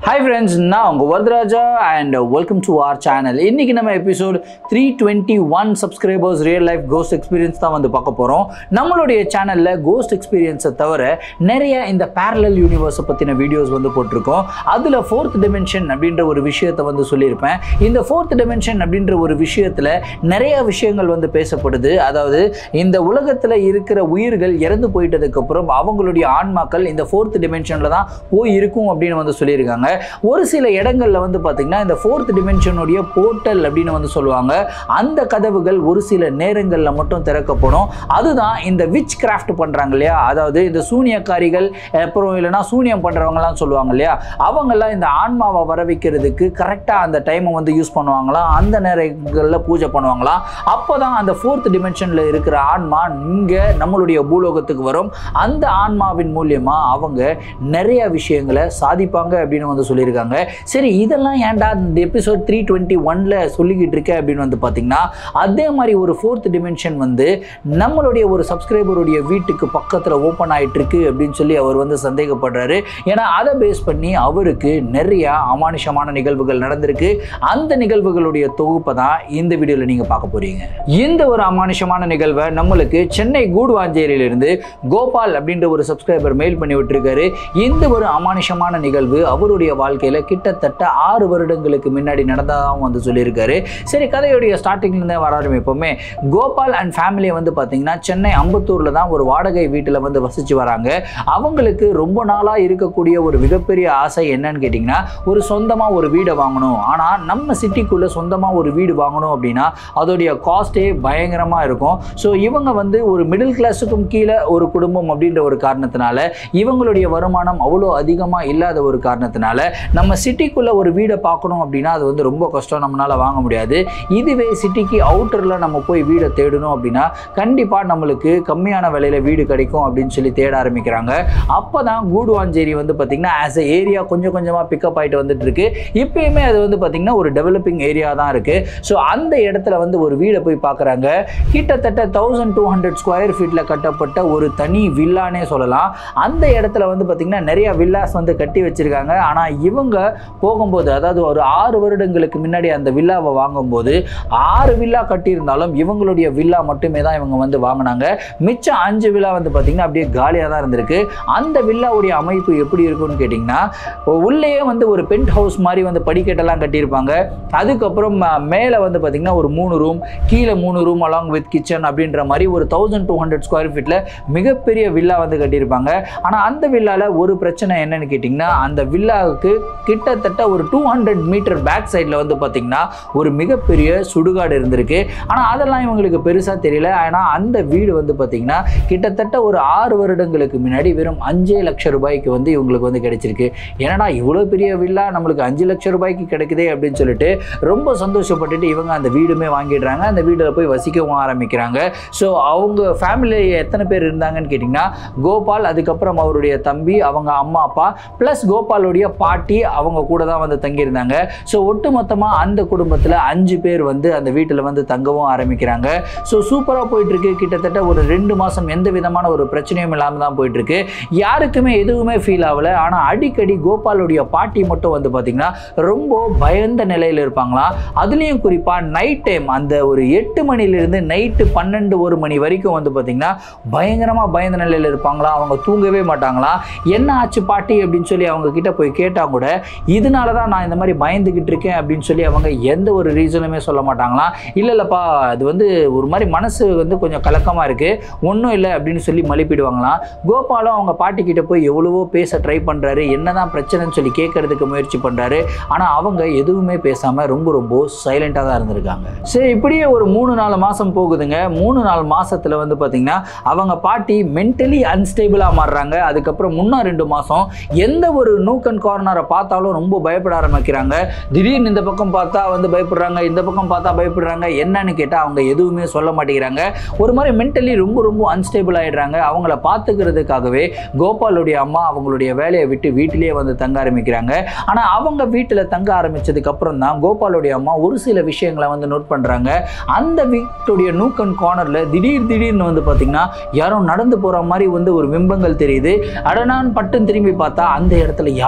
hi friends நான் உங்கள் Varadaraja and welcome to our channel இன்றைக்கி நம்ம episode three twenty one subscribers real life ghost experience தான் வந்து பார்க்க போகிறோம் நம்மளுடைய சேனலில் கோஸ்ட் எக்ஸ்பீரியன்ஸை தவிர நிறைய இந்த பேரலல் யூனிவர்ஸை பற்றின வீடியோஸ் வந்து போட்டிருக்கோம் அதில் ஃபோர்த் டிமென்ஷன் அப்படின்ற ஒரு விஷயத்தை வந்து சொல்லியிருப்பேன் இந்த ஃபோர்த் டிமென்ஷன் அப்படின்ற ஒரு விஷயத்தில் நிறைய விஷயங்கள் வந்து பேசப்படுது அதாவது இந்த உலகத்தில் இருக்கிற உயிர்கள் இறந்து போயிட்டதுக்கப்புறம் அவங்களுடைய ஆன்மாக்கள் இந்த ஃபோர்த் டிமென்ஷனில் தான் போய் இருக்கும் அப்படின்னு வந்து சொல்லியிருக்காங்க ஒரு சில இடங்கள்ல வந்து பார்த்தீங்கன்னா இந்த ஃபோர்த் டிமென்ஷனுடைய போர்ட்டல் அப்படின்னு வந்து சொல்லுவாங்க அந்த கதவுகள் ஒரு சில நேரங்களில் மட்டும் திறக்கப்படும் அதுதான் இந்த விச் கிராஃப்ட் பண்ணுறாங்க இல்லையா அதாவது இந்த சூனியக்காரிகள் அப்புறம் இல்லைன்னா சூனியம் பண்ணுறவங்கலாம் சொல்லுவாங்க இல்லையா அவங்கெல்லாம் இந்த ஆன்மாவை வர வைக்கிறதுக்கு கரெக்டாக அந்த டைமை வந்து யூஸ் பண்ணுவாங்களாம் அந்த நேரங்களில் பூஜை பண்ணுவாங்களாம் அப்போ தான் அந்த ஃபோர்த் டிமென்ஷனில் இருக்கிற ஆன்மா இங்கே நம்மளுடைய பூலோகத்துக்கு வரும் அந்த ஆன்மாவின் மூலியமாக அவங்க நிறைய விஷயங்களை சாதிப்பாங்க அப்படின்னு வந்து சொல்லியிருக்காங்க சரி இதெல்லாம் ஏன்டா இந்த எபிசோட் த்ரீ டுவெண்ட்டி ஒனில் சொல்லிக்கிட்டு இருக்க அப்படின்னு வந்து பார்த்தீங்கன்னா அதே மாதிரி ஒரு ஃபோர்த் டிமென்ஷன் வந்து நம்மளுடைய ஒரு சப்ஸ்கிரைபருடைய வீட்டுக்கு பக்கத்தில் ஓப்பன் ஆயிட்டு இருக்கு அப்படின்னு சொல்லி அவர் வந்து சந்தேகப்படுறாரு ஏன்னா அதை பேஸ் பண்ணி அவருக்கு நிறைய அமானுஷமான நிகழ்வுகள் நடந்திருக்கு அந்த நிகழ்வுகளுடைய தொகுப்பை தான் இந்த வீடியோவில் நீங்கள் பார்க்க போறீங்க இந்த ஒரு அமானுஷமான நிகழ்வை நம்மளுக்கு சென்னை கூடுவாஞ்சேரியிலிருந்து கோபால் அப்படின்ற ஒரு சப்ஸ்கிரைபர் மெயில் பண்ணி விட்டுருக்காரு இந்த ஒரு அமானுஷமான நிகழ்வு அவருடைய வாழ்க்கையில் கிட்டத்தட்ட ஆறு வருடங்களுக்கு முன்னாடி நடந்ததாகவும் வந்து சொல்லியிருக்காரு சரி கதையுடைய ஸ்டார்டிங்லேருந்தே வர ஆரம்பிப்போமே கோபால் அண்ட் ஃபேமிலியை வந்து பார்த்தீங்கன்னா சென்னை அம்பத்தூரில் தான் ஒரு வாடகை வீட்டில் வந்து வசித்து வராங்க அவங்களுக்கு ரொம்ப நாளாக இருக்கக்கூடிய ஒரு மிகப்பெரிய ஆசை என்னன்னு கேட்டிங்கன்னா ஒரு சொந்தமாக ஒரு வீடை வாங்கணும் ஆனால் நம்ம சிட்டிக்குள்ளே சொந்தமாக ஒரு வீடு வாங்கணும் அப்படின்னா அதோடைய காஸ்ட்டே பயங்கரமாக இருக்கும் ஸோ இவங்க வந்து ஒரு மிடில் கிளாஸுக்கும் கீழே ஒரு குடும்பம் அப்படின்ற ஒரு காரணத்தினால இவங்களுடைய வருமானம் அவ்வளோ அதிகமாக இல்லாத ஒரு காரணத்தினால நம்ம சிட்டிக்குள்ளே ஒரு வீடை பார்க்கணும் அப்படின்னா அது வந்து ரொம்ப கஷ்டம் நம்மளால் வாங்க முடியாது இதுவே சிட்டிக்கு அவுட்டரில் நம்ம போய் வீடை தேடணும் அப்படின்னா கண்டிப்பாக நம்மளுக்கு கம்மியான விலையில் வீடு கிடைக்கும் அப்படின்னு சொல்லி தேட ஆரம்பிக்கிறாங்க அப்போ தான் கூடுவாஞ்சேரி வந்து பார்த்திங்கன்னா ஆஸ் எ ஏரியா கொஞ்சம் கொஞ்சமாக பிக்கப் ஆகிட்டு வந்துட்டு இருக்கு இப்பயுமே அது வந்து பார்த்திங்கன்னா ஒரு டெவலப்பிங் ஏரியா தான் இருக்குது ஸோ அந்த இடத்துல வந்து ஒரு வீடை போய் பார்க்குறாங்க கிட்டத்தட்ட தௌசண்ட் டூ ஹண்ட்ரட் ஸ்கொயர் ஃபீட்டில் கட்டப்பட்ட ஒரு தனி வில்லானே சொல்லலாம் அந்த இடத்துல வந்து பார்த்திங்கன்னா நிறைய வில்லாஸ் வந்து கட்டி வச்சுருக்காங்க ஆனால் இவங்க போகும்போது அதாவது ஒரு ஆறு வருடங்களுக்கு முன்னாடி அந்த வில்லாவை வாங்கும்போது ஆறு வில்லா கட்டியிருந்தாலும் இவங்களுடைய வில்லா மட்டுமே தான் இவங்க வந்து வாங்கினாங்க மிச்சம் அஞ்சு வில்லா வந்து பார்த்திங்கன்னா அப்படியே காலியாக தான் இருந்திருக்கு அந்த வில்லாவுடைய அமைப்பு எப்படி இருக்கும்னு கேட்டிங்கன்னா உள்ளேயே வந்து ஒரு பென்ட் ஹவுஸ் மாதிரி வந்து படிக்கட்டெல்லாம் கட்டியிருப்பாங்க அதுக்கப்புறம் மேலே வந்து பார்த்திங்கன்னா ஒரு மூணு ரூம் கீழே மூணு ரூம் அலாங் வித் கிச்சன் அப்படின்ற மாதிரி ஒரு தௌசண்ட் டூ ஹண்ட்ரட் ஸ்கொயர் ஃபீட்டில் மிகப்பெரிய வில்லா வந்து கட்டியிருப்பாங்க ஆனால் அந்த வில்லாவில் ஒரு பிரச்சனை என்னன்னு கேட்டிங்கன்னா அந்த வில்லாவுக்கு கிட்டத்தட்ட ஒரு டூ ஹண்ட்ரட் மீட்டர் பேக் சைடில் வந்து பார்த்திங்கன்னா ஒரு மிகப்பெரிய சுடுகாடு இருந்திருக்கு ஆனால் அதெல்லாம் இவங்களுக்கு பெருசாக தெரியல ஆனால் அந்த வீடு வந்து பார்த்திங்கன்னா கிட்டத்தட்ட ஒரு ஆறு வருடங்களுக்கு முன்னாடி வெறும் அஞ்சே லட்சம் ரூபாய்க்கு வந்து இவங்களுக்கு வந்து கிடைச்சிருக்கு என்னடா இவ்வளோ பெரிய வில்லா நம்மளுக்கு அஞ்சு லட்சம் ரூபாய்க்கு கிடைக்குதே அப்படின்னு சொல்லிட்டு ரொம்ப சந்தோஷப்பட்டுட்டு இவங்க அந்த வீடுமே வாங்கிடுறாங்க அந்த வீட்டில் போய் வசிக்கவும் ஆரம்பிக்கிறாங்க ஸோ அவங்க ஃபேமிலியில் எத்தனை பேர் இருந்தாங்கன்னு கேட்டிங்கன்னா கோபால் அதுக்கப்புறம் அவருடைய தம்பி அவங்க அம்மா அப்பா ப்ளஸ் கோபாலுடைய பாட்டி அவங்க கூட தான் வந்து தங்கியிருந்தாங்க ஸோ ஒட்டு மொத்தமாக அந்த குடும்பத்தில் அஞ்சு பேர் வந்து அந்த வீட்டில் வந்து தங்கவும் ஆரம்பிக்கிறாங்க ஸோ சூப்பராக போயிட்டுருக்கு கிட்டத்தட்ட ஒரு ரெண்டு மாதம் எந்த விதமான ஒரு பிரச்சனையும் இல்லாமல் தான் போயிட்டுருக்கு யாருக்குமே எதுவுமே ஃபீல் ஆகலை ஆனால் அடிக்கடி கோபாலுடைய பாட்டி மட்டும் வந்து பார்த்திங்கன்னா ரொம்ப பயந்த நிலையில் இருப்பாங்களாம் அதுலேயும் குறிப்பாக நைட் டைம் அந்த ஒரு எட்டு மணிலேருந்து நைட்டு பன்னெண்டு ஒரு மணி வரைக்கும் வந்து பார்த்திங்கன்னா பயங்கரமாக பயந்த நிலையில் இருப்பாங்களா அவங்க தூங்கவே மாட்டாங்களாம் என்ன ஆச்சு பாட்டி அப்படின்னு சொல்லி அவங்க கிட்ட போய் கேட்டால் கூட இதனால தான் நான் இந்த மாதிரி பயந்துக்கிட்டு இருக்கேன் அப்படின்னு சொல்லி அவங்க எந்த ஒரு ரீசனுமே சொல்ல மாட்டாங்களாம் இல்லை இல்லைப்பா அது வந்து ஒரு மாதிரி மனசு வந்து கொஞ்சம் கலக்கமாக இருக்குது ஒன்றும் இல்லை அப்படின்னு சொல்லி மலிப்பிடுவாங்களாம் கோபாலும் அவங்க பாட்டி கிட்ட போய் எவ்வளவோ பேச ட்ரை பண்ணுறாரு என்னதான் பிரச்சனைன்னு சொல்லி கேட்கறதுக்கு முயற்சி பண்ணுறாரு ஆனால் அவங்க எதுவுமே பேசாமல் ரொம்ப ரொம்ப சைலண்ட்டாக தான் இருந்திருக்காங்க சரி இப்படியே ஒரு மூணு நாலு மாதம் போகுதுங்க மூணு நாலு மாசத்துல வந்து பார்த்தீங்கன்னா அவங்க பாட்டி மென்டலி அன்ஸ்டேபிளாக மாறுறாங்க அதுக்கப்புறம் முன்னா ரெண்டு மாதம் எந்த ஒரு நூக் அண்ட் கார்னரை பார்த்தாலும் ரொம்ப பயப்பட ஆரம்பிக்கிறாங்க திடீர்னு இந்த பக்கம் பார்த்தா வந்து பயப்படுறாங்க இந்த பக்கம் பார்த்தா பயப்படுறாங்க என்னன்னு கேட்டால் அவங்க எதுவுமே சொல்ல மாட்டேங்கிறாங்க ஒரு மாதிரி மென்டலி ரொம்ப ரொம்ப அன்ஸ்டேபிள் ஆயிடுறாங்க அவங்கள பார்த்துக்கிறதுக்காகவே கோபாலுடைய அம்மா அவங்களுடைய வேலையை விட்டு வீட்டிலேயே வந்து தங்க ஆரம்பிக்கிறாங்க ஆனால் அவங்க வீட்டில் தங்க ஆரம்பிச்சதுக்கு அப்புறம் தான் கோபாலுடைய அம்மா ஒரு சில விஷயங்களை வந்து நோட் பண்ணுறாங்க அந்த வீட்டுடைய நூக் அண்ட் கார்னரில் திடீர் திடீர்னு வந்து பார்த்தீங்கன்னா யாரும் நடந்து போகிற மாதிரி வந்து ஒரு பிம்பங்கள் தெரியுது அடனான் பட்டன் திரும்பி பார்த்தா அந்த இடத்துல யாருமே இருக்க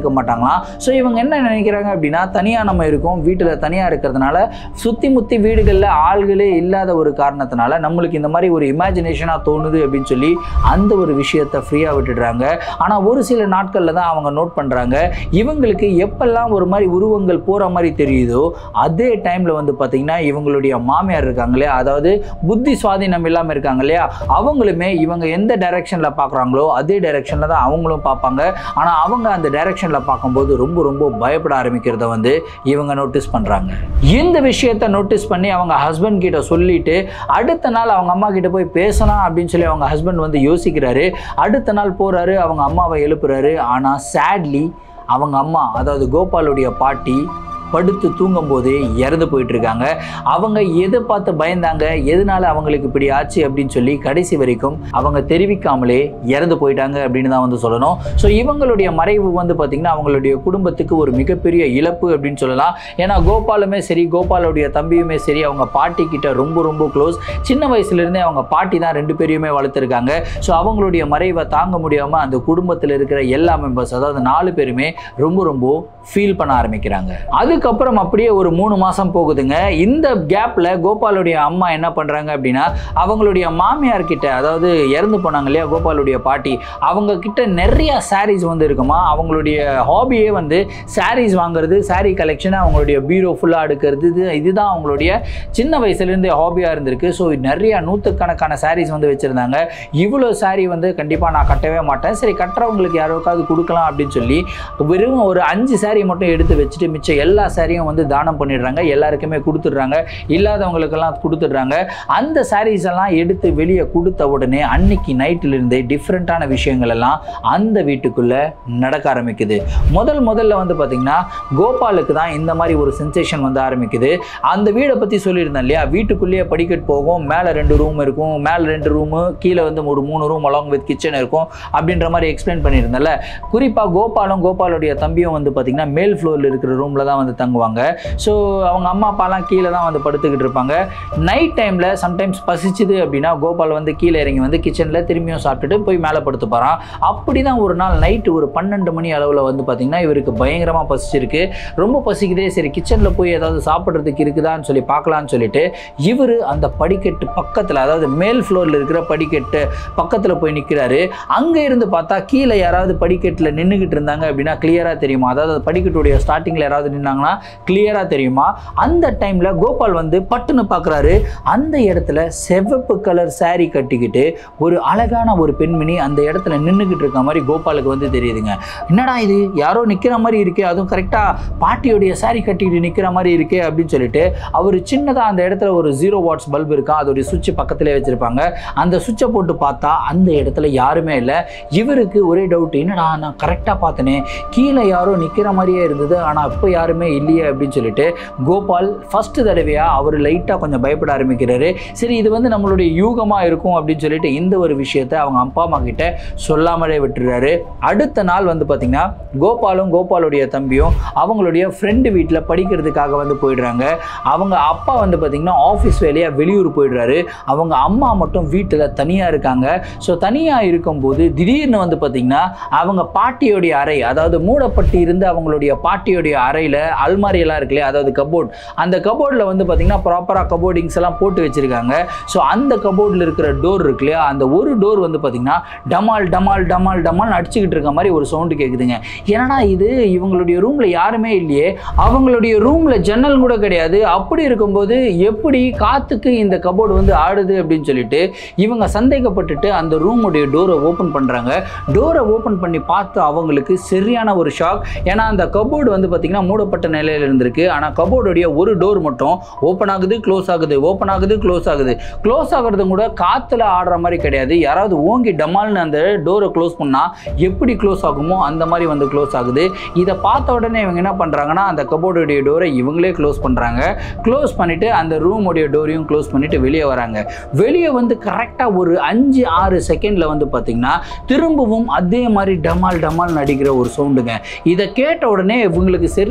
இருக்க மாட்டாங்களாம் ஸோ இவங்க என்ன நினைக்கிறாங்க அப்படின்னா தனியாக நம்ம இருக்கோம் வீட்டில் தனியாக இருக்கிறதுனால சுற்றி முத்தி வீடுகளில் ஆள்களே இல்லாத ஒரு காரணத்தினால நம்மளுக்கு இந்த மாதிரி ஒரு இமேஜினேஷனாக தோணுது அப்படின்னு சொல்லி அந்த ஒரு விஷயத்தை ஃப்ரீயாக விட்டுடுறாங்க ஆனால் ஒரு சில நாட்களில் தான் அவங்க நோட் பண்ணுறாங்க இவங்களுக்கு எப்பெல்லாம் ஒரு மாதிரி உருவங்கள் போகிற மாதிரி தெரியுதோ அதே டைமில் வந்து பார்த்திங்கன்னா இவங்களுடைய மாமியார் இருக்காங்களே அதாவது புத்தி சுவாதீனம் இல்லாமல் இருக்காங்க இல்லையா அவங்களுமே இவங்க எந்த டைரெக்ஷனில் பார்க்குறாங்களோ அதே டைரெக்ஷனில் தான் அவங்களும் பார்ப்பாங்க ஆனால் அவங்க அந்த டைரெக்ஷனில் பார்க்கும்போது ரொம்ப ரொம்ப பயப்பட ஆரம்பிக்கிறத வந்து இவங்க நோட்டீஸ் பண்ணுறாங்க இந்த விஷயத்தை நோட்டீஸ் பண்ணி அவங்க ஹஸ்பண்ட் கிட்ட சொல்லிட்டு அடுத்த நாள் அவங்க அம்மா கிட்ட போய் பேசலாம் அப்படின்னு சொல்லி அவங்க ஹஸ்பண்ட் வந்து யோசிக்கிறாரு அடுத்த நாள் போறாரு அவங்க அம்மாவை எழுப்புறாரு ஆனால் சேட்லி அவங்க அம்மா அதாவது கோபாலுடைய பாட்டி படுத்து தூங்கும் போதே இறந்து போயிட்டு இருக்காங்க அவங்க எதை பார்த்து பயந்தாங்க எதனால அவங்களுக்கு இப்படி ஆச்சு அப்படின்னு சொல்லி கடைசி வரைக்கும் அவங்க தெரிவிக்காமலே இறந்து போயிட்டாங்க அப்படின்னு தான் வந்து சொல்லணும் ஸோ இவங்களுடைய மறைவு வந்து பார்த்திங்கன்னா அவங்களுடைய குடும்பத்துக்கு ஒரு மிகப்பெரிய இழப்பு அப்படின்னு சொல்லலாம் ஏன்னா கோபாலுமே சரி கோபாலுடைய தம்பியுமே சரி அவங்க பாட்டி கிட்ட ரொம்ப ரொம்ப க்ளோஸ் சின்ன வயசுலேருந்தே அவங்க பாட்டி தான் ரெண்டு பேரையுமே வளர்த்துருக்காங்க ஸோ அவங்களுடைய மறைவை தாங்க முடியாமல் அந்த குடும்பத்தில் இருக்கிற எல்லா மெம்பர்ஸ் அதாவது நாலு பேருமே ரொம்ப ரொம்ப ஃபீல் பண்ண ஆரம்பிக்கிறாங்க அதுக்கப்புறம் அப்படியே ஒரு மூணு மாதம் போகுதுங்க இந்த கேப்பில் கோபாலுடைய அம்மா என்ன பண்ணுறாங்க அப்படின்னா அவங்களுடைய மாமியார் கிட்ட அதாவது இறந்து போனாங்க இல்லையா கோபாலுடைய பாட்டி அவங்க கிட்ட நிறைய சாரீஸ் வந்து இருக்குமா அவங்களுடைய ஹாபியே வந்து சாரீஸ் வாங்குறது சாரீ கலெக்ஷன் அவங்களுடைய பீரோ ஃபுல்லாக அடுக்கிறது இது இதுதான் அவங்களுடைய சின்ன வயசுலேருந்தே ஹாபியாக இருந்திருக்கு ஸோ நிறைய நூற்றுக்கணக்கான சாரீஸ் வந்து வச்சுருந்தாங்க இவ்வளோ சாரீ வந்து கண்டிப்பாக நான் கட்டவே மாட்டேன் சரி கட்டுறவங்களுக்கு யாருக்காவது கொடுக்கலாம் அப்படின்னு சொல்லி வெறும் ஒரு அஞ்சு சாரீ மட்டும் எடுத்து வச்சுட்டு மிச்சம் எல்லா சாரியும் வந்து தானம் பண்ணிடுறாங்க எல்லாருக்குமே கொடுத்துட்றாங்க இல்லாதவங்களுக்கெல்லாம் கொடுத்துட்றாங்க அந்த சாரீஸ் எல்லாம் எடுத்து வெளியே கொடுத்த உடனே அன்னைக்கு நைட்டிலிருந்தே டிஃப்ரெண்ட்டான விஷயங்கள் எல்லாம் அந்த வீட்டுக்குள்ளே நடக்க ஆரம்பிக்குது முதல் முதல்ல வந்து பார்த்திங்கன்னா கோபாலுக்கு தான் இந்த மாதிரி ஒரு சென்சேஷன் வந்து ஆரம்பிக்குது அந்த வீடை பற்றி சொல்லியிருந்தேன் இல்லையா வீட்டுக்குள்ளேயே படிக்கட் போகும் மேலே ரெண்டு ரூம் இருக்கும் மேலே ரெண்டு ரூமு கீழே வந்து ஒரு மூணு ரூம் அலாங் வித் கிச்சன் இருக்கும் அப்படின்ற மாதிரி எக்ஸ்பிளைன் பண்ணியிருந்தேன்ல குறிப்பாக கோபாலும் கோபாலுடைய தம்பியும் வந்து பார்த்திங்கன்னா மேல் ஃப்ளோரில் இருக்கிற ரூமில் தான் வந்து தங்குவாங்க ஸோ அவங்க அம்மா அப்பாலாம் கீழே தான் வந்து படுத்துக்கிட்டு இருப்பாங்க நைட் டைமில் சம்டைம்ஸ் பசிச்சுது அப்படின்னா கோபால் வந்து கீழே இறங்கி வந்து கிச்சனில் திரும்பியும் சாப்பிட்டுட்டு போய் மேலே படுத்து போகிறான் அப்படி தான் ஒரு நாள் நைட்டு ஒரு பன்னெண்டு மணி அளவில் வந்து பார்த்திங்கன்னா இவருக்கு பயங்கரமாக பசிச்சிருக்கு ரொம்ப பசிக்குதே சரி கிச்சனில் போய் ஏதாவது சாப்பிட்றதுக்கு இருக்குதான்னு சொல்லி பார்க்கலான்னு சொல்லிட்டு இவர் அந்த படிக்கட்டு பக்கத்தில் அதாவது மேல் ஃப்ளோரில் இருக்கிற படிக்கட்டு பக்கத்தில் போய் நிற்கிறாரு அங்கே இருந்து பார்த்தா கீழே யாராவது படிக்கட்டில் நின்றுக்கிட்டு இருந்தாங்க அப்படின்னா கிளியராக தெரியுமா அதாவது அந்த படிக்கட்டுடைய ஸ்டார்டிங்கில் யாராவது நின்னாங்கன்னா கிளியராக தெரியுமா அந்த டைமில் கோபால் வந்து பட்டுன்னு பார்க்குறாரு அந்த இடத்துல செவப்பு கலர் saree கட்டிக்கிட்டு ஒரு அழகான ஒரு பெண்மணி அந்த இடத்துல நின்றுக்கிட்டு இருக்க மாதிரி கோபாலுக்கு வந்து தெரியுதுங்க என்னடா இது யாரோ நிற்கிற மாதிரி இருக்கே அதுவும் கரெக்டாக பாட்டியோடைய saree கட்டிக்கிட்டு நிற்கிற மாதிரி இருக்கே அப்படின்னு சொல்லிட்டு அவர் சின்னதாக அந்த இடத்துல ஒரு ஜீரோ வாட்ஸ் பல்ப் இருக்கா அதோடைய சுவிட்ச் பக்கத்திலே வச்சுருப்பாங்க அந்த சுவிட்சை போட்டு பார்த்தா அந்த இடத்துல யாருமே இல்லை இவருக்கு ஒரே டவுட் என்னடா நான் கரெக்டாக பார்த்தனே கீழே யாரோ நிற்கிற மாதிரியே இருந்தது ஆனால் இப்போ யாருமே இல்லையே அப்படின்னு சொல்லிட்டு கோபால் ஃபஸ்ட்டு தடவையாக அவர் லைட்டாக கொஞ்சம் பயப்பட ஆரம்பிக்கிறாரு சரி இது வந்து நம்மளுடைய யூகமாக இருக்கும் அப்படின்னு சொல்லிட்டு இந்த ஒரு விஷயத்தை அவங்க அப்பா அம்மா கிட்ட சொல்லாமலே விட்டுறாரு அடுத்த நாள் வந்து பார்த்திங்கன்னா கோபாலும் கோபாலுடைய தம்பியும் அவங்களுடைய ஃப்ரெண்டு வீட்டில் படிக்கிறதுக்காக வந்து போயிடுறாங்க அவங்க அப்பா வந்து பார்த்திங்கன்னா ஆஃபீஸ் வேலையாக வெளியூர் போயிடுறாரு அவங்க அம்மா மட்டும் வீட்டில் தனியாக இருக்காங்க ஸோ தனியாக இருக்கும்போது திடீர்னு வந்து பார்த்திங்கன்னா அவங்க பாட்டியோடைய அறை அதாவது மூடப்பட்டு இருந்து அவங்களுடைய பாட்டியோடைய அறையில் அல்மாரி எல்லாம் இருக்கு இல்லையா அதாவது கபோர்ட் அந்த கபோர்டில் வந்து பார்த்திங்கன்னா ப்ராப்பராக கபோர்டிங்ஸ் எல்லாம் போட்டு வச்சுருக்காங்க ஸோ அந்த கபோர்டில் இருக்கிற டோர் இருக்கு இல்லையா அந்த ஒரு டோர் வந்து பார்த்திங்கன்னா டமால் டமால் டமால் டமால் அடிச்சுக்கிட்டு இருக்க மாதிரி ஒரு சவுண்டு கேட்குதுங்க என்னடா இது இவங்களுடைய ரூமில் யாருமே இல்லையே அவங்களுடைய ரூமில் ஜன்னல் கூட கிடையாது அப்படி இருக்கும்போது எப்படி காற்றுக்கு இந்த கபோர்டு வந்து ஆடுது அப்படின்னு சொல்லிட்டு இவங்க சந்தேகப்பட்டுட்டு அந்த ரூமுடைய டோரை ஓப்பன் பண்ணுறாங்க டோரை ஓப்பன் பண்ணி பார்த்து அவங்களுக்கு சரியான ஒரு ஷாக் ஏன்னா அந்த கபோர்டு வந்து பார்த்திங்கன்னா மூடப்பட்ட நிலையில் இருந்திருக்கு ஆனால் கபோர்டுடைய ஒரு டோர் மட்டும் ஓப்பன் ஆகுது க்ளோஸ் ஆகுது ஓப்பன் ஆகுது க்ளோஸ் ஆகுது க்ளோஸ் ஆகிறது கூட காற்றுல ஆடுற மாதிரி கிடையாது யாராவது ஓங்கி டமால்னு அந்த டோரை க்ளோஸ் பண்ணால் எப்படி க்ளோஸ் ஆகுமோ அந்த மாதிரி வந்து க்ளோஸ் ஆகுது இதை பார்த்த உடனே இவங்க என்ன பண்ணுறாங்கன்னா அந்த கபோர்டுடைய டோரை இவங்களே க்ளோஸ் பண்ணுறாங்க க்ளோஸ் பண்ணிவிட்டு அந்த ரூமுடைய டோரையும் க்ளோஸ் பண்ணிவிட்டு வெளியே வராங்க வெளியே வந்து கரெக்டாக ஒரு அஞ்சு ஆறு செகண்டில் வந்து பார்த்திங்கன்னா திரும்பவும் அதே மாதிரி டமால் டமால் நடிக்கிற ஒரு சவுண்டுங்க இதை கேட்ட உடனே இவங்களுக்கு சரியான ஒரு ஷாக்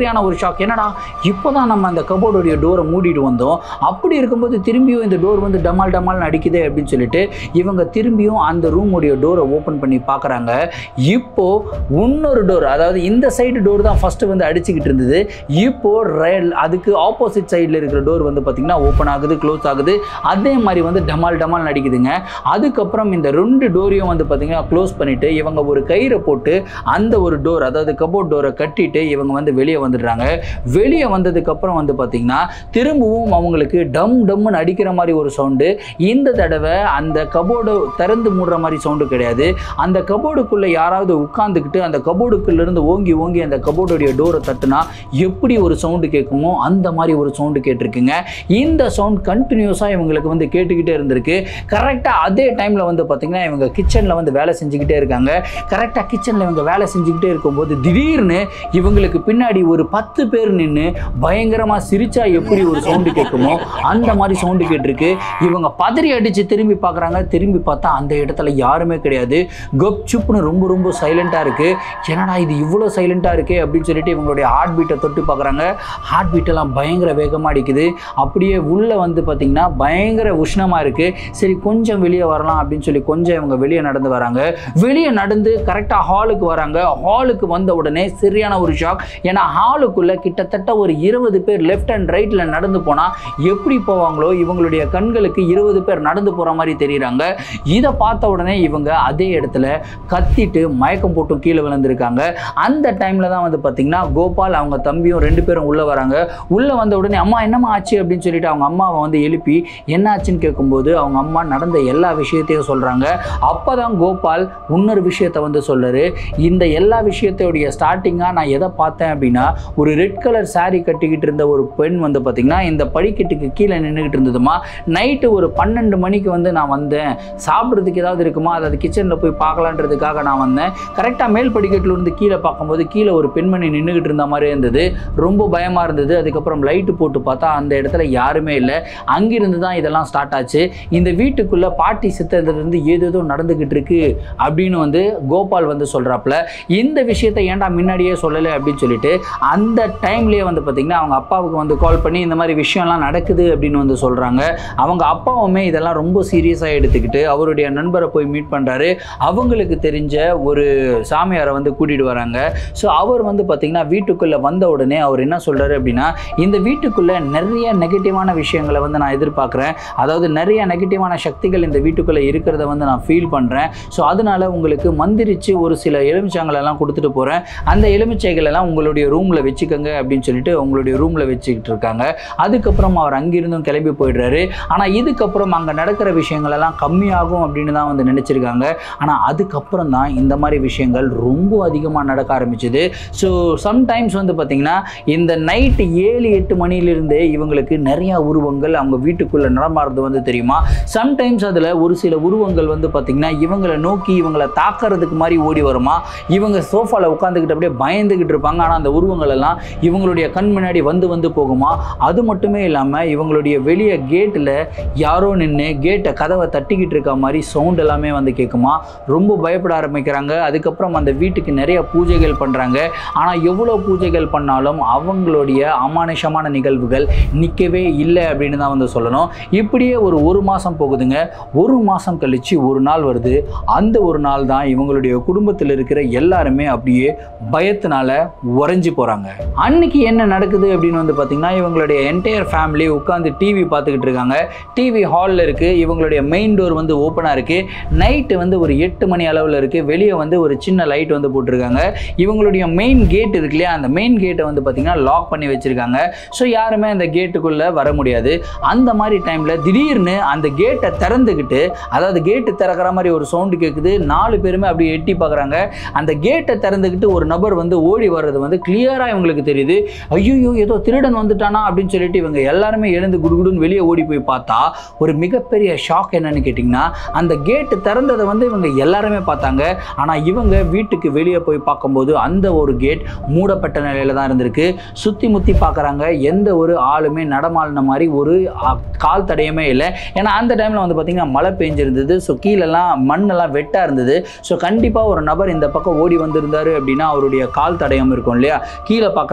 ஷாக் என்னடா இப்போ தான் நம்ம அந்த கபோர்டுடைய டோரை மூடிட்டு வந்தோம் அப்படி இருக்கும்போது திரும்பியும் இந்த டோர் வந்து டமால் டமால்னு அடிக்குதே அப்படின்னு சொல்லிட்டு இவங்க திரும்பியும் அந்த ரூமுடைய டோரை ஓப்பன் பண்ணி பார்க்குறாங்க இப்போ இன்னொரு டோர் அதாவது இந்த சைடு டோர் தான் ஃபஸ்ட்டு வந்து அடிச்சுக்கிட்டு இருந்தது இப்போ ரயில் அதுக்கு ஆப்போசிட் சைடில் இருக்கிற டோர் வந்து பார்த்திங்கன்னா ஓப்பன் ஆகுது க்ளோஸ் ஆகுது அதே மாதிரி வந்து டமால் டமால் நடிக்குதுங்க அதுக்கப்புறம் இந்த ரெண்டு டோரையும் வந்து பார்த்திங்கன்னா க்ளோஸ் பண்ணிவிட்டு இவங்க ஒரு கயிறை போட்டு அந்த ஒரு டோர் அதாவது கபோர்ட் டோரை கட்டிட்டு இவங்க வந்து வெளியே வந்துடுறாங்க வெளியே வந்ததுக்கப்புறம் வந்து பார்த்திங்கன்னா திரும்பவும் அவங்களுக்கு டம் டம்னு அடிக்கிற மாதிரி ஒரு சவுண்டு இந்த தடவை அந்த கபோர்டு திறந்து மூடுற மாதிரி சவுண்டு கிடையாது அந்த கபோர்டுக்குள்ளே யாராவது உட்காந்துக்கிட்டு அந்த கபோர்டுக்குள்ளேருந்து ஓங்கி ஓங்கி அந்த கபோர்டுடைய டோரை தட்டுனா எப்படி ஒரு சவுண்டு கேட்குமோ அந்த மாதிரி ஒரு சவுண்டு கேட்டிருக்குங்க இந்த சவுண்ட் கண்டினியூஸாக இவங்களுக்கு வந்து கேட்டுக்கிட்டே இருந்திருக்கு கரெக்டாக அதே டைமில் வந்து பார்த்திங்கன்னா இவங்க கிச்சனில் வந்து வேலை செஞ்சுக்கிட்டே இருக்காங்க கரெக்டாக கிச்சனில் இவங்க வேலை செஞ்சுக்கிட்டே இருக்கும்போது திடீர்னு இவங்களுக்கு பின்னாடி ஒரு பத்து பேர் நின்று பயங்கரமாக சிரிச்சா எப்படி ஒரு சவுண்டு கேட்குமோ அந்த மாதிரி சவுண்டு கேட்டிருக்கு இவங்க பதறி அடித்து திரும்பி பார்க்குறாங்க திரும்பி பார்த்தா அந்த இடத்துல யாருமே கிடையாது கப் சுப்புன்னு ரொம்ப ரொம்ப சைலண்ட்டாக இருக்குது என்னடா இது இவ்வளோ சைலண்ட்டாக இருக்கே அப்படின்னு சொல்லிட்டு இவங்களுடைய ஹார்ட் பீட்டை தொட்டு பார்க்குறாங்க ஹார்ட் பீட்டெல்லாம் பயங்கர வேகமாக அடிக்குது அப்படியே உள்ளே வந்து பார்த்திங்கன்னா பயங்கர உஷ்ணமாக இருக்குது சரி கொஞ்சம் வெளியே வரலாம் அப்படின்னு சொல்லி கொஞ்சம் இவங்க வெளியே நடந்து வராங்க வெளியே நடந்து கரெக்டாக ஹாலுக்கு வராங்க ஹாலுக்கு வந்த உடனே சரியான ஒரு ஷாக் ஏன்னா ஹாலுக்குள்ளே கிட்டத்தட்ட ஒரு இருபது பேர் லெஃப்ட் அண்ட் ரைட்டில் நடந்து போனால் எப்படி போவாங்களோ இவங்களுடைய கண்களுக்கு இருபது பேர் நடந்து போகிற மாதிரி தெரியுறாங்க இதை பார்த்த உடனே இவங்க அதே இடத்துல கத்திட்டு மயக்கம் போட்டும் கீழே விழுந்திருக்காங்க அந்த டைமில் தான் வந்து பார்த்திங்கன்னா கோபால் அவங்க தம்பியும் ரெண்டு பேரும் உள்ளே வராங்க உள்ளே வந்த உடனே அம்மா என்னம்மா ஆச்சு அப்படின்னு சொல்லிட்டு அவங்க அம்மாவை வந்து எழுப்பி என்ன ஆச்சுன்னு கேட்கும்போது அவங்க அம்மா நடந்த எல்லா விஷயத்தையும் சொல்கிறாங்க அப்போ தான் கோபால் இன்னொரு விஷயத்தை வந்து சொல்றாரு இந்த எல்லா விஷயத்தையுடைய ஸ்டார்டிங்காக நான் எதை பார்த்தேன் அப்படின்னா ஒரு ரெட் கலர் saree கட்டிக்கிட்டு இருந்த ஒரு பெண் வந்து பார்த்திங்கன்னா இந்த படிக்கட்டுக்கு கீழே நின்றுக்கிட்டு இருந்ததுமா நைட்டு ஒரு பன்னெண்டு மணிக்கு வந்து நான் வந்தேன் சாப்பிட்றதுக்கு ஏதாவது இருக்குமா அதாவது கிச்சனில் போய் பார்க்கலான்றதுக்காக நான் வந்தேன் கரெக்டாக மேல் படிக்கட்டில் இருந்து கீழே பார்க்கும்போது கீழே ஒரு பெண்மணி நின்றுக்கிட்டு இருந்த மாதிரி இருந்தது ரொம்ப பயமாக இருந்தது அதுக்கப்புறம் லைட்டு போட்டு பார்த்தா அந்த இடத்துல யாருமே இல்லை அங்கிருந்து தான் இதெல்லாம் ஸ்டார்ட் ஆச்சு இந்த வீட்டுக்குள்ளே பாட்டி சித்தத்துலேருந்து ஏதேதோ நடந்துக்கிட்டு இருக்கு அப்படின்னு வந்து கோபால் வந்து சொல்கிறாப்புல இந்த விஷயத்தை ஏன்டா முன்னாடியே சொல்லலை அப்படின்னு சொல்லிட்டு அந்த டைம்லேயே வந்து பார்த்திங்கன்னா அவங்க அப்பாவுக்கு வந்து கால் பண்ணி இந்த மாதிரி விஷயம்லாம் நடக்குது அப்படின்னு வந்து சொல்கிறாங்க அவங்க அப்பாவுமே இதெல்லாம் ரொம்ப சீரியஸாக எடுத்துக்கிட்டு அவருடைய நண்பரை போய் மீட் பண்ணுறாரு அவங்களுக்கு தெரிஞ்ச ஒரு சாமியாரை வந்து கூட்டிகிட்டு வராங்க ஸோ அவர் வந்து பார்த்திங்கன்னா வீட்டுக்குள்ளே வந்த உடனே அவர் என்ன சொல்கிறாரு அப்படின்னா இந்த வீட்டுக்குள்ளே நிறைய நெகட்டிவான விஷயங்களை வந்து நான் எதிர்பார்க்குறேன் அதாவது நிறைய நெகட்டிவான சக்திகள் இந்த வீட்டுக்குள்ளே இருக்கிறத வந்து நான் ஃபீல் பண்ணுறேன் ஸோ அதனால உங்களுக்கு மந்திரிச்சு ஒரு சில எலுமிச்சங்களெல்லாம் கொடுத்துட்டு போகிறேன் அந்த எலுமிச்சைகள் எல்லாம் உங்களுடைய ரூமில் வச்சுக்கோங்க அப்படின்னு சொல்லிட்டு உங்களுடைய ரூமில் வச்சுக்கிட்டு இருக்காங்க அதுக்கப்புறம் அவர் அங்கிருந்தும் கிளம்பி போயிடுறாரு ஆனால் இதுக்கப்புறம் அங்கே நடக்கிற விஷயங்கள் எல்லாம் கம்மியாகும் அப்படின்னு தான் வந்து நினச்சிருக்காங்க ஆனால் அதுக்கப்புறம் தான் இந்த மாதிரி விஷயங்கள் ரொம்ப அதிகமாக நடக்க ஆரம்பிச்சது ஸோ சம்டைம்ஸ் வந்து பார்த்திங்கன்னா இந்த நைட்டு ஏழு எட்டு மணிலிருந்தே இவங்களுக்கு நிறையா உருவங்கள் அவங்க வீட்டுக்குள்ளே நடமாடுறது வந்து தெரியுமா சம்டைம்ஸ் அதில் ஒரு சில உருவங்கள் வந்து பார்த்திங்கன்னா இவங்களை நோக்கி இவங்களை தாக்கிறதுக்கு மாதிரி ஓடி வருமா இவங்க சோஃபாவில் உட்காந்துக்கிட்டு அப்படியே பயந்துக்கிட்டு இருப்பாங்க ஆனால் அந்த உருவங்கள் எல்லாம் இவங்களுடைய கண் முன்னாடி வந்து வந்து போகுமா அது மட்டுமே இல்லாமல் இவங்களுடைய வெளியே கேட்டில் யாரோ நின்று கேட்டை கதவை தட்டிக்கிட்டு இருக்க மாதிரி சவுண்ட் எல்லாமே வந்து கேட்குமா ரொம்ப பயப்பட ஆரம்பிக்கிறாங்க அதுக்கப்புறம் அந்த வீட்டுக்கு நிறைய பூஜைகள் பண்ணுறாங்க ஆனால் எவ்வளோ பூஜைகள் பண்ணாலும் அவங்களுடைய அமானுஷமான நிகழ்வுகள் நிற்கவே இல்லை அப்படின்னு தான் வந்து சொல்லணும் இப்படியே ஒரு ஒரு மாதம் போகுதுங்க ஒரு மாதம் கழித்து ஒரு நாள் வருது அந்த ஒரு நாள் தான் இவங்களுடைய குடும்பத்தில் இருக்கிற எல்லாருமே அப்படியே பயத்தினால உறைஞ்சி போகிறாங்க அன்னைக்கு என்ன நடக்குது அப்படின்னு வந்து பார்த்திங்கன்னா இவங்களுடைய என்டையர் ஃபேமிலி உட்காந்து டிவி பார்த்துக்கிட்டு இருக்காங்க டிவி ஹாலில் இருக்குது இவங்களுடைய மெயின் டோர் வந்து ஓப்பனாக இருக்குது நைட்டு வந்து ஒரு எட்டு மணி அளவில் இருக்குது வெளியே வந்து ஒரு சின்ன லைட் வந்து போட்டிருக்காங்க இவங்களுடைய மெயின் கேட் இருக்கு இல்லையா அந்த மெயின் கேட்டை வந்து பார்த்திங்கன்னா லாக் பண்ணி வச்சுருக்காங்க ஸோ யாருமே அந்த கேட்டுக்குள்ளே வர முடியாது அந்த மாதிரி டைமில் திடீர்னு அந்த கேட்டை திறந்துக்கிட்டு அதாவது கேட்டு திறக்கிற மாதிரி ஒரு சவுண்டு கேட்குது நாலு பேருமே அப்படியே எட்டி பார்க்குறாங்க அந்த கேட்டை திறந்துக்கிட்டு ஒரு நபர் வந்து ஓடி வர்றது வந்து கிளியராக இவங்களுக்கு தெரியுது ஐயோ ஏதோ திருடன் வந்துட்டானா அப்படின்னு சொல்லிட்டு இவங்க எல்லாருமே எழுந்து குடுகுடுன்னு வெளியே ஓடி போய் பார்த்தா ஒரு மிகப்பெரிய ஷாக் என்னன்னு கேட்டிங்கன்னா அந்த கேட்டு திறந்ததை வந்து இவங்க எல்லாருமே பார்த்தாங்க ஆனால் இவங்க வீட்டுக்கு வெளியே போய் பார்க்கும்போது அந்த ஒரு கேட் மூடப்பட்ட நிலையில தான் இருந்திருக்கு சுற்றி முற்றி பார்க்குறாங்க எந்த ஒரு ஆளுமே நடமாடின மாதிரி ஒரு அ, கால் தடையுமே இல்லை ஏன்னா அந்த டைமில் வந்து பார்த்திங்கன்னா மழை பெஞ்சிருந்தது ஸோ கீழெல்லாம் மண்ணெல்லாம் வெட்டாக இருந்தது ஸோ கண்டிப்பாக ஒரு நபர் இந்த பக்கம் ஓடி வந்திருந்தாரு அப்படின்னா அவருடைய கால் தடயம் இருக்கும் இல்லையா கீழே பார்க்குற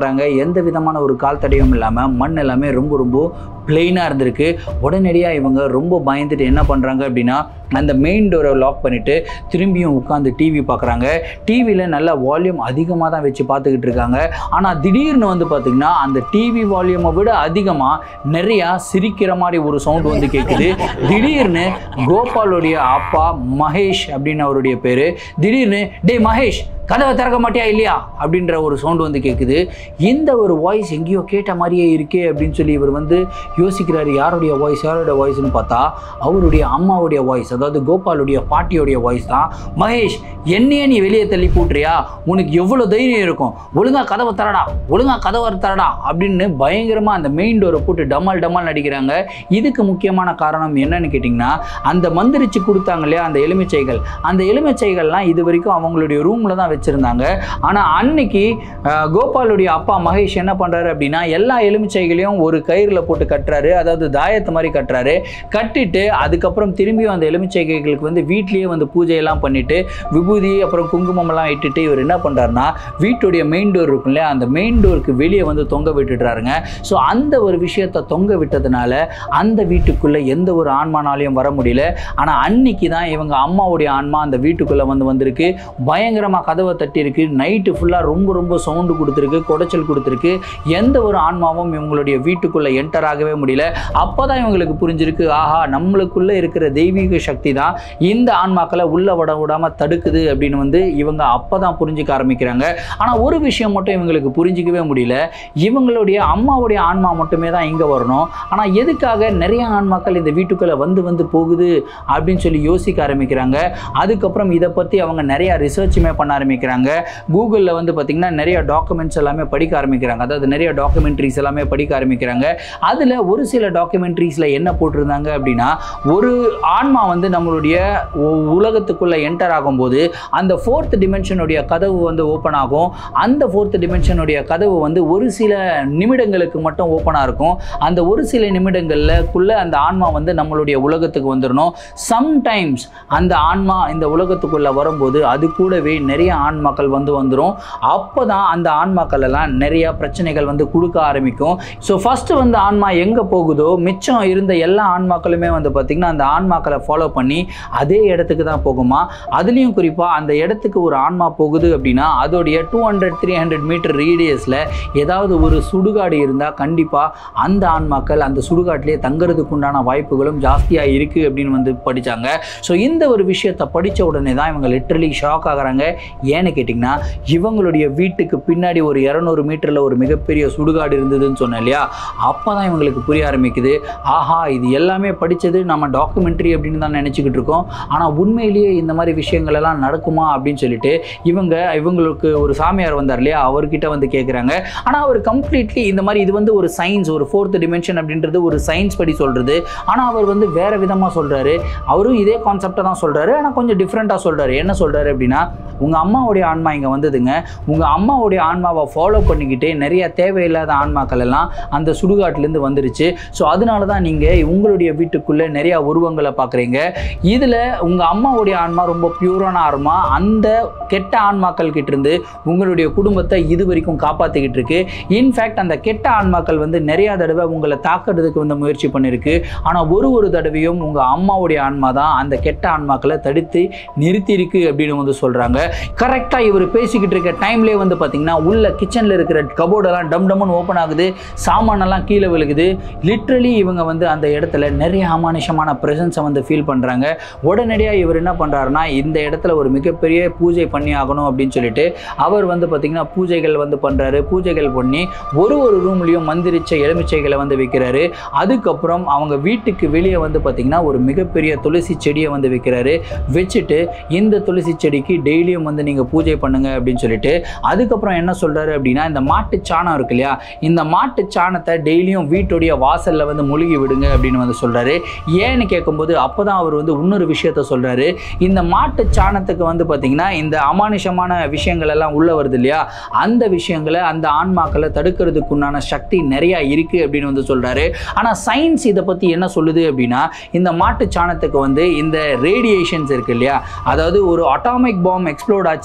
பார்க்குறாங்க எந்த விதமான ஒரு கால் தடையும் இல்லாமல் மண் எல்லாமே ரொம்ப ரொம்ப பிளெயினாக இருந்திருக்கு உடனடியாக இவங்க ரொம்ப பயந்துட்டு என்ன பண்ணுறாங்க அப்படின்னா அந்த மெயின் டோரை லாக் பண்ணிவிட்டு திரும்பியும் உட்காந்து டிவி பார்க்குறாங்க டிவியில் நல்ல வால்யூம் அதிகமாக தான் வச்சு பார்த்துக்கிட்டு இருக்காங்க ஆனால் திடீர்னு வந்து பார்த்திங்கன்னா அந்த டிவி வால்யூமை விட அதிகமாக நிறையா சிரிக்கிற மாதிரி ஒரு சவுண்ட் வந்து கேட்குது திடீர்னு கோபாலுடைய அப்பா மகேஷ் அப்படின்னு அவருடைய பேர் திடீர்னு டேய் மகேஷ் கதவை திறக்க மாட்டியா இல்லையா அப்படின்ற ஒரு சவுண்ட் வந்து கேட்குது இந்த ஒரு வாய்ஸ் எங்கேயோ கேட்ட மாதிரியே இருக்கே அப்படின்னு சொல்லி இவர் வந்து யோசிக்கிறாரு யாருடைய வாய்ஸ் யாருடைய வாய்ஸ்னு பார்த்தா அவருடைய அம்மாவுடைய வாய்ஸ் அதாவது கோபாலுடைய பாட்டியோடைய வாய்ஸ் தான் மகேஷ் என்னையே நீ வெளியே தள்ளி போட்டுறியா உனக்கு எவ்வளோ தைரியம் இருக்கும் ஒழுங்கா கதவை தரடா ஒழுங்கா கதவை தரடா அப்படின்னு பயங்கரமாக அந்த மெயின் டோரை போட்டு டமால் டமால் நடிக்கிறாங்க இதுக்கு முக்கியமான காரணம் என்னன்னு கேட்டிங்கன்னா அந்த மந்திரிச்சு கொடுத்தாங்க இல்லையா அந்த எலுமிச்சைகள் அந்த எலுமிச்சைகள்லாம் இது வரைக்கும் அவங்களுடைய ரூமில் தான் வச்சுருந்தாங்க ஆனால் அன்னைக்கு அஹ், கோபாலுடைய அப்பா மகேஷ் என்ன பண்ணுறாரு அப்படின்னா எல்லா எலுமிச்சைகளையும் ஒரு கயிறில் போட்டு கட்டுறாரு அதாவது தாயத்து மாதிரி கட்டுறாரு கட்டிட்டு அதுக்கப்புறம் திரும்பியும் அந்த எலுமிச்சைகளுக்கு வந்து வீட்லேயே வந்து பூஜையெல்லாம் பண்ணிட்டு விபூதி அப்புறம் குங்குமம்லாம் இட்டுட்டு இவர் என்ன பண்ணுறாருன்னா வீட்டுடைய மெயின் டோர் இருக்கும் இல்லையா அந்த மெயின் டோருக்கு வெளியே வந்து தொங்க விட்டுடுறாருங்க ஸோ அந்த ஒரு விஷயத்தை தொங்க விட்டதுனால அந்த வீட்டுக்குள்ளே எந்த ஒரு ஆன்மானாலையும் வர முடியல ஆனால் அன்னைக்கு தான் இவங்க அம்மாவுடைய ஆன்மா அந்த வீட்டுக்குள்ளே வந்து வந்திருக்கு பயங்கரமாக கதவை தட்டியிருக்கு நைட்டு ஃபுல்லாக ரொம்ப ரொம்ப சவுண்டு கொடுத்துருக்கு குடைச்சல் கொடுத்துருக்கு எந்த ஒரு ஆன்மாவும் இவங்களுடைய வீட்டுக்குள்ளே என்டர் ஆகவே முடியல அப்போ தான் இவங்களுக்கு புரிஞ்சிருக்கு ஆஹா நம்மளுக்குள்ளே இருக்கிற தெய்வீக சக்தி தான் இந்த ஆன்மாக்களை உள்ள விட விடாமல் தடுக்குது அப்படின்னு வந்து இவங்க அப்போ தான் புரிஞ்சுக்க ஆரம்பிக்கிறாங்க ஆனால் ஒரு விஷயம் மட்டும் இவங்களுக்கு புரிஞ்சிக்கவே முடியல இவங்களுடைய அம்மாவுடைய ஆன்மா மட்டுமே தான் இங்கே வரணும் ஆனால் எதுக்காக நிறைய ஆன்மாக்கள் இந்த வீட்டுக்குள்ளே வந்து வந்து போகுது அப்படின்னு சொல்லி யோசிக்க ஆரம்பிக்கிறாங்க அதுக்கப்புறம் இதை பற்றி அவங்க நிறைய ரிசர்ச்சுமே பண்ண ஆரம்பிக்கிறாங்க கூகுளில் வந்து பார்த்திங்கன்னா நிறைய டாக்குமெண்ட்ஸ் எல்லாமே படிக்க ஆரம்பிக்கிறாங்க அதாவது நிறைய டாக்குமெண்ட்ரிஸ் எல்லாமே படிக்க ஆரம்பிக்கிறாங்க அதில் ஒரு சில டாக்குமெண்ட்ரிஸில் என்ன போட்டிருந்தாங்க அப்படின்னா ஒரு ஆன்மா வந்து நம்மளுடைய உ- உலகத்துக்குள்ளே என்டர் ஆகும்போது அந்த ஃபோர்த் டிமென்ஷனுடைய கதவு வந்து ஓப்பன் ஆகும் அந்த ஃபோர்த் டிமென்ஷனுடைய கதவு வந்து ஒரு சில நிமிடங்களுக்கு மட்டும் ஓப்பனாக இருக்கும் அந்த ஒரு சில நிமிடங்களுக்குள்ள அந்த ஆன்மா வந்து நம்மளுடைய உலகத்துக்கு வந்துடணும் சம்டைம்ஸ் அந்த ஆன்மா இந்த உலகத்துக்குள்ள வரும்போது அது கூடவே நிறைய ஆன்மாக்கள் வந்து வந்துடும் அப்போ தான் அந்த ஆன்மாக்கள் எல்லாம் நிறைய பிரச்சனைகள் வந்து கொடுக்க ஆரம்பிக்கும் ஸோ ஃபஸ்ட்டு வந்து ஆன்மா எங்கே போகுதோ மிச்சம் இருந்த எல்லா ஆன்மாக்களுமே வந்து பார்த்திங்கன்னா அந்த ஆன்மாக்களை ஃபாலோ பண்ணி அதே இடத்துக்கு தான் போகுமா அதுலேயும் குறிப்பாக அந்த இடத்துக்கு ஒரு ஆன்மா போகுது அப்படின்னா அதோடைய two hundred three hundred meter ரேடியஸில் ஏதாவது ஒரு சுடுகாடு இருந்தால் கண்டிப்பாக அந்த ஆன்மாக்கள் அந்த சுடுகாட்டிலே தங்குறதுக்கு உண்டான வாய்ப்புகளும் ஜாஸ்தியாக இருக்குது அப்படின்னு வந்து படித்தாங்க ஸோ இந்த ஒரு விஷயத்தை படித்த உடனே தான் இவங்க லிட்ரலி ஷாக் ஆகுறாங்க ஏன்னு கேட்டிங்கன்னா இவங்களுடைய வீட்டுக்கு பின்னாடி ஒரு இரநூறு மீட்டரில் ஒரு மிகப்பெரிய சுடுகாடு இருந்ததுன்னு சொன்னேன் இல்லையா அப்போ தான் இவங்களுக்கு புரிய ஆரம்பிக்குது ஆஹா இது எல்லாமே படித்தது நம்ம டாக்குமெண்ட்ரி அப்படின்னு தான் நினச்சிக்கிட்டு இருக்கோம் ஆனால் உண்மையிலேயே இந்த மாதிரி விஷயங்கள் எல்லாம் நடக்குமா அப்படின்னு சொல்லிட்டு இவங்க இவங்களுக்கு ஒரு சாமியார் வந்தார் இல்லையா அவர்கிட்ட வந்து கேட்குறாங்க ஆனால் அவர் கம்ப்ளீட்லி இந்த மாதிரி இது வந்து ஒரு சயின்ஸ் ஒரு ஃபோர்த் டிமென்ஷன் அப்படின்றது ஒரு சயின்ஸ் படி சொல்கிறது ஆனால் அவர் வந்து வேறு விதமாக சொல்கிறாரு அவரும் இதே கான்செப்டை தான் சொல்கிறாரு ஆனால் கொஞ்சம் டிஃப்ரெண்ட்டாக சொல்கிறாரு என்ன சொல்கிறாரு அப்படின்னா உங்கள் அம்மாவுடைய ஆன்மா இங்கே வந்ததுங்க உங்கள் அம்மாவுடைய ஆன்மாவை ஃபாலோ பண்ணிக்கிட்டு நிறைய தேவையில்லாத ஆன்மாக்கள் எல்லாம் அந்த சுடுகாட்டிலேருந்து வந்துருச்சு ஸோ அதனால தான் நீங்கள் உங்களுடைய வீட்டுக்குள்ளே நிறைய உருவங்களை பார்க்குறீங்க இதில் உங்கள் அம்மாவுடைய ஆன்மா ரொம்ப பியூரான ஆன்மா அந்த கெட்ட ஆன்மாக்கள் கிட்ட இருந்து உங்களுடைய குடும்பத்தை இது வரைக்கும் காப்பாற்றிக்கிட்டு இருக்கு இன்ஃபேக்ட் அந்த கெட்ட ஆன்மாக்கள் வந்து நிறைய தடவை உங்களை தாக்குறதுக்கு வந்து முயற்சி பண்ணியிருக்கு ஆனால் ஒரு ஒரு தடவையும் உங்கள் அம்மாவுடைய ஆன்மா தான் அந்த கெட்ட ஆன்மாக்களை தடுத்து நிறுத்தியிருக்கு அப்படின்னு வந்து சொல்கிறாங்க கரெக்டாக இவர் பேசிக்கிட்டு இருக்க டைம்லேயே வந்து பார்த்தீங்கன்னா உள்ள கிச்சனில் இருக்கிற கபோர்டெல்லாம் டம் டம்னு ஓப்பன் ஆகுது சாமானெல்லாம் கீழே விழுகுது லிட்ரலி இவங்க வந்து அந்த இடத்துல நிறைய அமானுஷமான ப்ரெசன்ஸை வந்து ஃபீல் பண்ணுறாங்க உடனடியாக இவர் என்ன பண்ணுறாருன்னா இந்த இடத்துல ஒரு மிகப்பெரிய பூஜை பண்ணி ஆகணும் அப்படின்னு சொல்லிட்டு அவர் வந்து பார்த்திங்கன்னா பூஜைகள் வந்து பண்ணுறாரு பூஜைகள் பண்ணி ஒரு ஒரு ரூம்லேயும் மந்திரிச்ச எலுமிச்சைகளை வந்து வைக்கிறாரு அதுக்கப்புறம் அவங்க வீட்டுக்கு வெளியே வந்து பார்த்திங்கன்னா ஒரு மிகப்பெரிய துளசி செடியை வந்து வைக்கிறாரு வச்சுட்டு இந்த துளசி செடிக்கு டெய்லியும் வந்து நீங்கள் பூஜை பண்ணுங்க அப்படின்னு சொல்லிட்டு அதுக்கப்புறம் என்ன சொல்கிறாரு அப்படின்னா இந்த மாட்டு சாணம் இருக்கு இல்லையா இந்த மாட்டு சாணத்தை டெய்லியும் வீட்டுடைய வாசலில் வந்து முழுகி விடுங்க அப்படின்னு வந்து சொல்கிறாரு ஏன்னு கேட்கும்போது அப்போ தான் அவர் வந்து இன்னொரு விஷயத்த சொல்கிறாரு இந்த மாட்டு சாணத்துக்கு வந்து பார்த்திங்கன்னா இந்த அமானுஷமான விஷயங்கள் எல்லாம் உள்ளே வருது இல்லையா அந்த விஷயங்களை அந்த ஆன்மாக்களை தடுக்கிறதுக்கு உண்டான சக்தி நிறையா இருக்குது அப்படின்னு வந்து சொல்கிறாரு ஆனால் சயின்ஸ் இதை பற்றி என்ன சொல்லுது அப்படின்னா இந்த மாட்டு சாணத்துக்கு வந்து இந்த ரேடியேஷன்ஸ் இருக்கு இல்லையா அதாவது ஒரு அட்டாமிக் பாம் எக்ஸ்ப்ளோட் ஆச்சு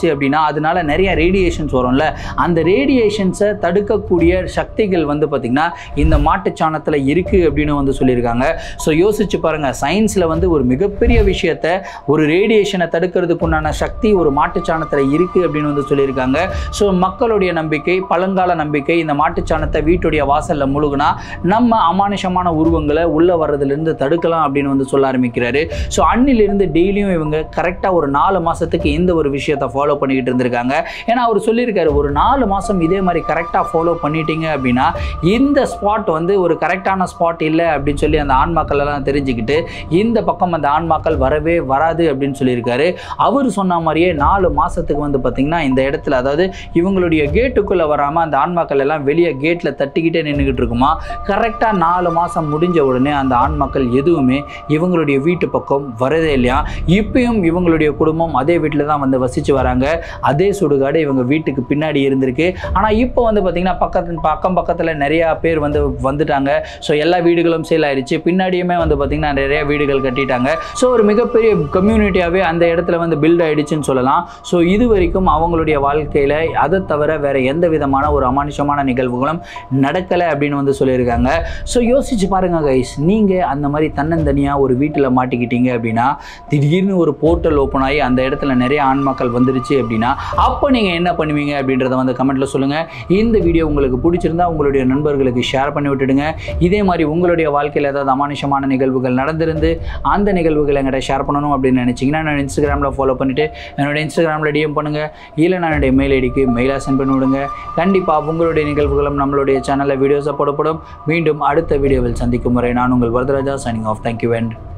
ஆச்சு அப்படின்னா அதனால நிறைய ரேடியேஷன்ஸ் வரும்ல அந்த ரேடியேஷன்ஸை தடுக்கக்கூடிய சக்திகள் வந்து பார்த்திங்கன்னா இந்த மாட்டுச்சாணத்தில் இருக்குது அப்படின்னு வந்து சொல்லியிருக்காங்க ஸோ யோசிச்சு பாருங்கள் சயின்ஸில் வந்து ஒரு மிகப்பெரிய விஷயத்த ஒரு ரேடியேஷனை தடுக்கிறதுக்கு உண்டான சக்தி ஒரு மாட்டுச்சாணத்தில் இருக்குது அப்படின்னு வந்து சொல்லியிருக்காங்க ஸோ மக்களுடைய நம்பிக்கை பழங்கால நம்பிக்கை இந்த மாட்டுச்சாணத்தை வீட்டுடைய வாசலில் முழுகுனா நம்ம அமானுஷமான உருவங்களை உள்ளே வர்றதுலேருந்து தடுக்கலாம் அப்படின்னு வந்து சொல்ல ஆரம்பிக்கிறாரு ஸோ அன்னிலிருந்து டெய்லியும் இவங்க கரெக்டாக ஒரு நாலு மாதத்துக்கு இந்த ஒரு விஷயத்தை ஃபாலோ பண்ணிக்கிட்டு இருந்திருக்காங்க ஏன்னா அவர் சொல்லியிருக்காரு ஒரு நாலு மாதம் இதே மாதிரி கரெக்டாக ஃபாலோ பண்ணிட்டீங்க அப்படின்னா இந்த ஸ்பாட் வந்து ஒரு கரெக்டான ஸ்பாட் இல்லை அப்படின்னு சொல்லி அந்த ஆன்மாக்கள் எல்லாம் தெரிஞ்சுக்கிட்டு இந்த பக்கம் அந்த ஆன்மாக்கள் வரவே வராது அப்படின்னு சொல்லியிருக்காரு அவர் சொன்ன மாதிரியே நாலு மாதத்துக்கு வந்து பார்த்திங்கன்னா இந்த இடத்துல அதாவது இவங்களுடைய கேட்டுக்குள்ளே வராமல் அந்த ஆன்மாக்கள் எல்லாம் வெளியே கேட்டில் தட்டிக்கிட்டே நின்றுக்கிட்டு இருக்குமா கரெக்டாக நாலு மாதம் முடிஞ்ச உடனே அந்த ஆன்மாக்கள் எதுவுமே இவங்களுடைய வீட்டு பக்கம் வரதே இல்லையா இப்பயும் இவங்களுடைய குடும்பம் அதே வீட்டில் தான் வந்து வசித்து வராங்க அதே சுடுகாடு இவங்க வீட்டுக்கு பின்னாடி இருந்திருக்கு ஆனால் இப்போ வந்து பார்த்திங்கன்னா பக்கத்து பக்கம் பக்கத்தில் நிறையா பேர் வந்து வந்துட்டாங்க ஸோ எல்லா வீடுகளும் சேல் ஆயிடுச்சு பின்னாடியுமே வந்து பார்த்திங்கன்னா நிறைய வீடுகள் கட்டிட்டாங்க ஸோ ஒரு மிகப்பெரிய கம்யூனிட்டியாகவே அந்த இடத்துல வந்து பில்ட் ஆயிடுச்சுன்னு சொல்லலாம் ஸோ இது வரைக்கும் அவங்களுடைய வாழ்க்கையில் அதை தவிர வேற எந்த விதமான ஒரு அமானுஷமான நிகழ்வுகளும் நடக்கலை அப்படின்னு வந்து சொல்லியிருக்காங்க ஸோ யோசிச்சு பாருங்க கைஸ் நீங்கள் அந்த மாதிரி தன்னந்தனியாக ஒரு வீட்டில் மாட்டிக்கிட்டீங்க அப்படின்னா திடீர்னு ஒரு போர்ட்டல் ஓப்பன் ஆகி அந்த இடத்துல நிறைய ஆன்மாக்கள் வந்துருச்சு அப்படின்னா அப்போ நீங்கள் என்ன பண்ணுவீங்க அப்படின்றத வந்து கமெண்ட்டில் சொல்லுங்கள் இந்த வீடியோ உங்களுக்கு பிடிச்சிருந்தா உங்களுடைய நண்பர்களுக்கு ஷேர் பண்ணி விட்டுடுங்க இதே மாதிரி உங்களுடைய வாழ்க்கையில் ஏதாவது அமானுஷமான நிகழ்வுகள் நடந்திருந்து அந்த நிகழ்வுகளை என்கிட்ட ஷேர் பண்ணணும் அப்படின்னு நினச்சிங்கன்னா நான் இன்ஸ்டாகிராமில் ஃபாலோ பண்ணிவிட்டு என்னோட இன்ஸ்டாகிராமில் டிஎம் பண்ணுங்கள் இல்லை நான் என்னுடைய மெயில் ஐடிக்கு மெயிலாக சென்ட் பண்ணி விடுங்க கண்டிப்பாக உங்களுடைய நிகழ்வுகளும் நம்மளுடைய சேனலில் வீடியோஸாக போடப்படும் மீண்டும் அடுத்த வீடியோவில் சந்திக்கும் வரை நான் உங்கள் Varadaraja signing off thank you and